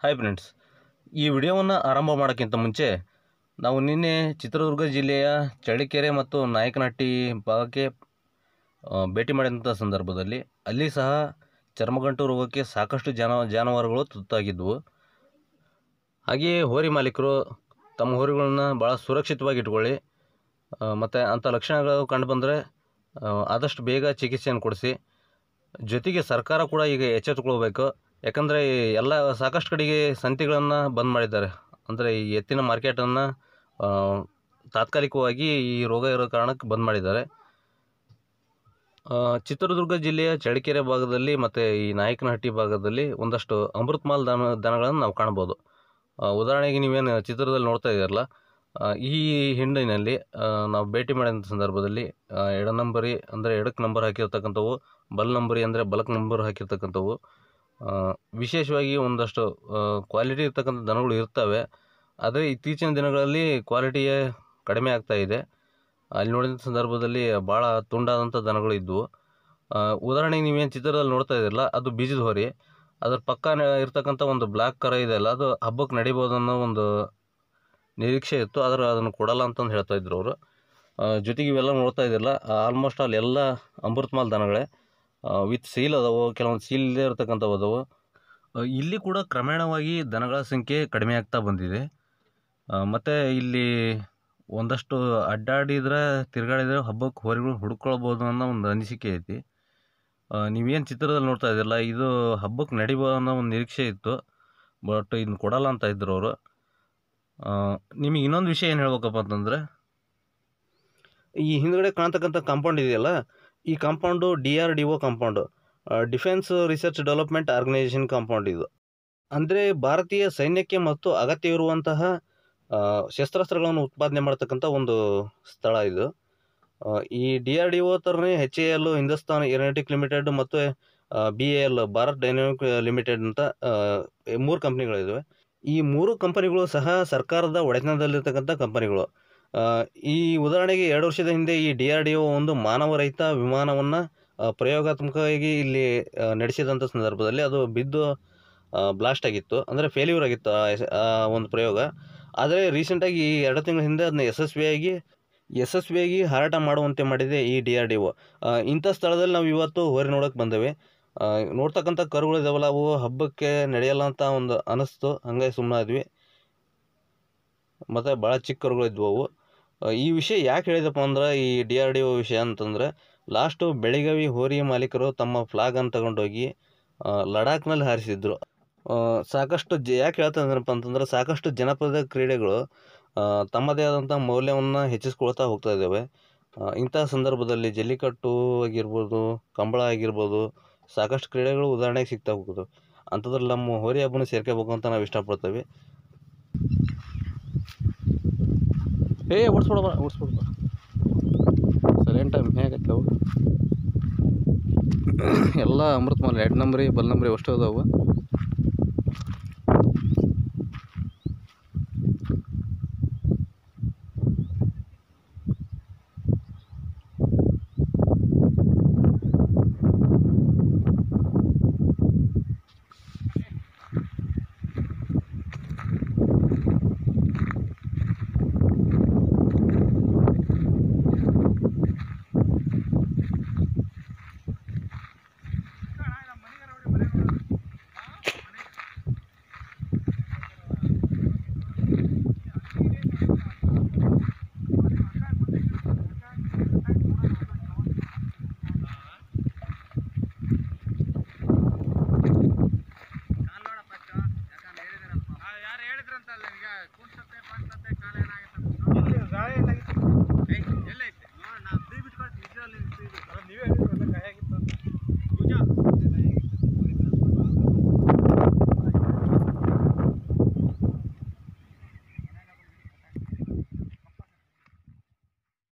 hi friends ಈ ವಿಡಿಯೋವನ್ನು ಆರಂಭ ಮಾಡೋಕ್ಕಿಂತ ಮುಂಚೆ ನಾವು ನಿನ್ನೆ ಚಿತ್ರದುರ್ಗ ಜಿಲ್ಲೆಯ ಚಳ್ಳಕೆರೆ ಮತ್ತು ನಾಯಕನಹಟ್ಟಿ ಭಾಗಕ್ಕೆ ಆ, ಭೇಟಿ ಮಾಡಿದಂಥ ಸಂದರ್ಭದಲ್ಲಿ ಅಲ್ಲಿ ಸಹ ಚರ್ಮಗಂಟು ರೋಗಕ್ಕೆ ಸಾಕಷ್ಟು ಜಾನ ಜಾನುವಾರುಗಳು ತುತ್ತಾಗಿದ್ದವು ಹಾಗೆಯೇ ಹೋರಿ ಮಾಲೀಕರು ತಮ್ಮ ಹೋರಿಗಳನ್ನ ಭಾಳ ಸುರಕ್ಷಿತವಾಗಿ ಇಟ್ಕೊಳ್ಳಿ ಮತ್ತು ಅಂಥ ಲಕ್ಷಣಗಳು ಕಂಡುಬಂದರೆ ಆದಷ್ಟು ಬೇಗ ಚಿಕಿತ್ಸೆಯನ್ನು ಕೊಡಿಸಿ ಜೊತೆಗೆ ಸರ್ಕಾರ ಕೂಡ ಈಗ ಎಚ್ಚೆತ್ತುಕೊಳ್ಬೇಕು ಯಾಕಂದರೆ ಎಲ್ಲ ಸಾಕಷ್ಟು ಕಡೆಗೆ ಸಂತೆಗಳನ್ನು ಬಂದ್ ಮಾಡಿದ್ದಾರೆ ಅಂದರೆ ಈ ಎತ್ತಿನ ಮಾರ್ಕೆಟನ್ನು ತಾತ್ಕಾಲಿಕವಾಗಿ ಈ ರೋಗ ಇರೋ ಕಾರಣಕ್ಕೆ ಬಂದ್ ಮಾಡಿದ್ದಾರೆ ಆ, ಚಿತ್ರದುರ್ಗ ಜಿಲ್ಲೆಯ ಚಳ್ಳಕೆರೆ ಭಾಗದಲ್ಲಿ ಮತ್ತು ಈ ನಾಯಕನಹಟ್ಟಿ ಭಾಗದಲ್ಲಿ ಒಂದಷ್ಟು ಅಮೃತ್ ಮಾಲ್ ದನ ದನಗಳನ್ನು ನಾವು ಕಾಣ್ಬೋದು ಆ, ಉದಾಹರಣೆಗೆ ನೀವೇನು ಚಿತ್ರದಲ್ಲಿ ನೋಡ್ತಾ ಇದ್ದೀರಲ್ಲ ಆ, ಈ ಹಿಂಡಿನಲ್ಲಿ ಆ, ನಾವು ಭೇಟಿ ಮಾಡಿದಂಥ ಸಂದರ್ಭದಲ್ಲಿ ಆ, ಎಡ ನಂಬರಿ ಅಂದರೆ ಎಡಕ್ಕೆ ನಂಬರ್ ಹಾಕಿರ್ತಕ್ಕಂಥವು ಬಲ್ ನಂಬರಿ ಅಂದರೆ ಬಲಕ್ ನಂಬರ್ ಹಾಕಿರ್ತಕ್ಕಂಥವು ಆ, ವಿಶೇಷವಾಗಿ ಒಂದಷ್ಟು ಕ್ವಾಲಿಟಿ ಇರ್ತಕ್ಕಂಥ ದನಗಳು ಇರ್ತವೆ ಆದರೆ ಇತ್ತೀಚಿನ ದಿನಗಳಲ್ಲಿ ಕ್ವಾಲಿಟಿಯೇ ಕಡಿಮೆ ಆಗ್ತಾ ಇದೆ ಅಲ್ಲಿ ನೋಡಿದ ಸಂದರ್ಭದಲ್ಲಿ ಭಾಳ ತುಂಡಾದಂಥ ದನಗಳು ಇದ್ದವು ಆ, ಉದಾಹರಣೆಗೆ ನೀವೇನು ಚಿತ್ರದಲ್ಲಿ ನೋಡ್ತಾ ಇದ್ದೀರಲ್ಲ ಅದು ಬೀಜದ ಹೊರಿ ಅದ್ರ ಪಕ್ಕ ನ- ಇರ್ತಕ್ಕಂಥ ಒಂದು ಬ್ಲ್ಯಾಕ್ ಕರ ಇದೆ ಅಲ್ಲ ಅದು ಹಬ್ಬಕ್ಕೆ ನಡಿಬೋದು ಅನ್ನೋ ಒಂದು ನಿರೀಕ್ಷೆ ಇತ್ತು ಆದರೆ ಅದನ್ನು ಕೊಡಲ್ಲ ಅಂತಂದು ಹೇಳ್ತಾ ಇದ್ರು ಅವರು ಜೊತೆಗೆ ಇವೆಲ್ಲ ನೋಡ್ತಾ ಇದ್ದಿರಲ್ಲ ಆಲ್ಮೋಸ್ಟ್ ಅಲ್ಲಿ ಎಲ್ಲ ಅಮೃತ್ ಮಾಲ್ ದನಗಳೇ ವಿತ್ ಸೀಲ್ ಅದಾವು ಕೆಲವೊಂದು ಸೀಲ್ ಇಲ್ಲದೆ ಇರತಕ್ಕಂಥವು ಅದಾವು ಆ, ಇಲ್ಲಿ ಕೂಡ ಕ್ರಮೇಣವಾಗಿ ದನಗಳ ಸಂಖ್ಯೆ ಕಡಿಮೆ ಆಗ್ತಾ ಬಂದಿದೆ ಮತ್ತು ಇಲ್ಲಿ ಒಂದಷ್ಟು ಅಡ್ಡಾಡಿದ್ರೆ ತಿರುಗಾಡಿದ್ರೆ ಹಬ್ಬಕ್ಕೆ ಹೋರಿಗಳು ಹುಡ್ಕೊಳ್ಬೋದು ಅನ್ನೋ ಒಂದು ಅನಿಸಿಕೆ ಐತಿ ನೀವೇನು ಚಿತ್ರದಲ್ಲಿ ನೋಡ್ತಾ ಇದ್ದಿರಲ್ಲ ಇದು ಹಬ್ಬಕ್ಕೆ ನಡಿಬೋದು ಅನ್ನೋ ಒಂದು ನಿರೀಕ್ಷೆ ಇತ್ತು ಬಟ್ ಇದನ್ನ ಕೊಡಲ್ಲ ಅಂತ ಇದ್ರು ಅವರು ನಿಮಗೆ ಇನ್ನೊಂದು ವಿಷಯ ಏನು ಹೇಳ್ಬೇಕಪ್ಪ ಅಂತಂದರೆ ಈ ಹಿಂದ್ಗಡೆ ಕಾಣ್ತಕ್ಕಂಥ ಕಾಂಪೌಂಡ್ ಇದೆಯಲ್ಲ ಈ compound D R D O compound defence research development organisation compound ಇದು ಅಂದರೆ ಭಾರತೀಯ ಸೈನ್ಯಕ್ಕೆ ಮತ್ತು ಅಗತ್ಯವಿರುವಂತಹ ಆ, ಶಸ್ತ್ರಾಸ್ತ್ರಗಳನ್ನು ಉತ್ಪಾದನೆ ಮಾಡ್ತಕ್ಕಂಥ ಒಂದು ಸ್ಥಳ ಇದು ಆ, ಈ ಡಿ ಆರ್ ಡಿ ಒ ಥರನೇ H A L Hindustan aeronautic limited ಮತ್ತು B A L Bharat dynamic limited ಅಂತ ಮೂರು ಕಂಪ್ನಿಗಳಿವೆ ಈ ಮೂರು ಕಂಪನಿಗಳು ಸಹ ಸರ್ಕಾರದ ಒಡೆತನದಲ್ಲಿರ್ತಕ್ಕಂಥ ಕಂಪನಿಗಳು ಆ, ಈ ಉದಾಹರಣೆಗೆ ಎರಡು ವರ್ಷದ ಹಿಂದೆ ಈ ಡಿ ಆರ್ ಡಿ ಒ ಒಂದು ಮಾನವರಹಿತ ವಿಮಾನವನ್ನು ಪ್ರಯೋಗಾತ್ಮಕವಾಗಿ ಇಲ್ಲಿ ಆ, ನಡೆಸಿದಂಥ ಸಂದರ್ಭದಲ್ಲಿ ಅದು ಬಿದ್ದು ಬ್ಲಾಸ್ಟ್ ಆಗಿತ್ತು ಅಂದರೆ ಫೇಲ್ಯೂರ್ ಆಗಿತ್ತು ಆ ಎಸ್- ಆ ಒಂದು ಪ್ರಯೋಗ ಆದರೆ ರೀಸೆಂಟಾಗಿ ಈ ಎರಡು ತಿಂಗಳ ಹಿಂದೆ ಅದನ್ನ ಯಶಸ್ವಿಯಾಗಿ ಯಶಸ್ವಿಯಾಗಿ ಹಾರಾಟ ಮಾಡುವಂತೆ ಮಾಡಿದೆ ಈ ಡಿ ಆರ್ ಡಿ ಒ ಇಂಥ ಸ್ಥಳದಲ್ಲಿ ನಾವು ಇವತ್ತು ಹೋರಿ ನೋಡೋಕೆ ಬಂದೇವೆ ಆ, ನೋಡ್ತಕ್ಕಂಥ ಕರುಗಳು ಇದಾವಲ್ಲ ಅವು ಹಬ್ಬಕ್ಕೆ ನಡೆಯಲ್ಲ ಅಂತ ಒಂದು ಅನಿಸ್ತು ಹಂಗಾಗಿ ಸುಮ್ಮನೆ ಆದ್ವಿ ಮತ್ತು ಭಾಳ ಚಿಕ್ಕ ಕರುಗಳು ಇದ್ವು ಅವು ಆ, ಈ ವಿಷಯ ಯಾಕೆ ಹೇಳಿದಪ್ಪ ಅಂದ್ರೆ ಈ ಡಿ ಆರ್ ಡಿ ಒ ವಿಷಯ ಅಂತಂದರೆ ಲಾಸ್ಟು ಬೆಳಿಗಾವಿ ಹೋರಿ ಮಾಲೀಕರು ತಮ್ಮ ಫ್ಲಾಗನ್ನು ತಗೊಂಡೋಗಿ ಆ, ಲಡಾಖ್ನಲ್ಲಿ ಹಾರಿಸಿದ್ರು ಆ, ಸಾಕಷ್ಟು ಜ ಯಾಕೆ ಹೇಳ್ತಾ ಇದ್ದೀನಪ್ಪ ಅಂತಂದ್ರೆ ಸಾಕಷ್ಟು ಜನಪದ ಕ್ರೀಡೆಗಳು ಆ, ತಮ್ಮದೇ ಆದಂಥ ಮೌಲ್ಯವನ್ನು ಹೆಚ್ಚಿಸ್ಕೊಳ್ತಾ ಹೋಗ್ತಾ ಇದ್ದಾವೆ ಆ, ಇಂಥ ಸಂದರ್ಭದಲ್ಲಿ ಜಲ್ಲಿಕಟ್ಟು ಆಗಿರ್ಬೋದು ಕಂಬಳ ಆಗಿರ್ಬೋದು ಸಾಕಷ್ಟು ಕ್ರೀಡೆಗಳು ಉದಾಹರಣೆಗೆ ಸಿಗ್ತಾ ಹೋಗೋದು ಅಂಥದ್ರಲ್ಲಿ ನಮ್ಮ ಹೋರಿ ಹಬ್ಬನ ಸೇರ್ಕೋಬೇಕು ಅಂತ ನಾವು ಇಷ್ಟಪಡ್ತೇವೆ ಏ ಓಡಿಸ್ಬಿಡಬ ಓಡಿಸ್ಬಿಡ್ಬ ಸೈಲೆಂಟ್ ಟೈಮ್ ಹೇಗೈತೆ ಅವು ಎಲ್ಲ ಅಮೃತ್ ಮಾಲ್ ಎರಡು ನಂಬರಿ ಬಲ್ ನಂಬರಿ ಅಷ್ಟು ಅದಾವು ಯಾರು ಹೇಳಿದ್ರಂತಲ್ಲ ಈಗ ಕುಣ್ಸತ್ತೆ ಪಾಡ್ಸತ್ತೆ ಕಾಲ ಏನಾಗುತ್ತೆ ಎಲ್ಲೈತಿ